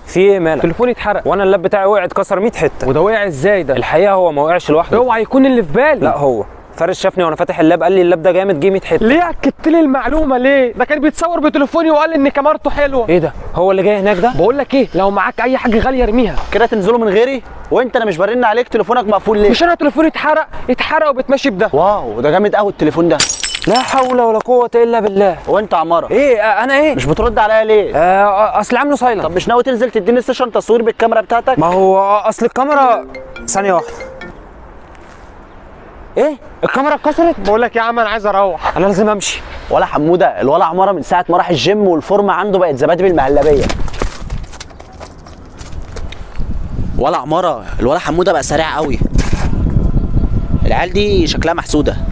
في ايه مالك تليفوني اتحرق وانا اللاب بتاعي وقع اتكسر 100 حته وده وقع ازاي ده الحقيقه هو ما وقعش لوحده اوعى يكون اللي في بالي لا هو فارس شافني وانا فاتح اللاب قال لي اللاب ده جامد جه 100 حته ليه اكدت لي المعلومه ليه ده كان بيتصور بتليفوني وقال ان كاميرته حلوه ايه ده هو اللي جاي هناك ده بقول لك ايه لو معاك اي حاجه غاليه ارميها كده تنزلوا من غيري وانت انا مش برن عليك تليفونك مقفول ليه مش انا تليفوني اتحرق اتحرق وبتمشي بده واو ده جامد قوي التليفون ده لا حول ولا قوه الا بالله وانت عماره ايه آه انا ايه مش بترد عليا ليه آه اصل عامله سايلنت طب مش ناوي تنزل تديني سيشن تصوير بالكاميرا بتاعتك ما هو اصل الكاميرا ثانيه واحده ايه الكاميرا اتكسرت بقول لك يا عم انا عايز اروح انا لازم امشي ولا حموده الولا عماره من ساعه ما راح الجيم والفورمه عنده بقت زبادي بالمهلبيه ولا عماره الولا حموده بقى سريع قوي العيال دي شكلها محسوده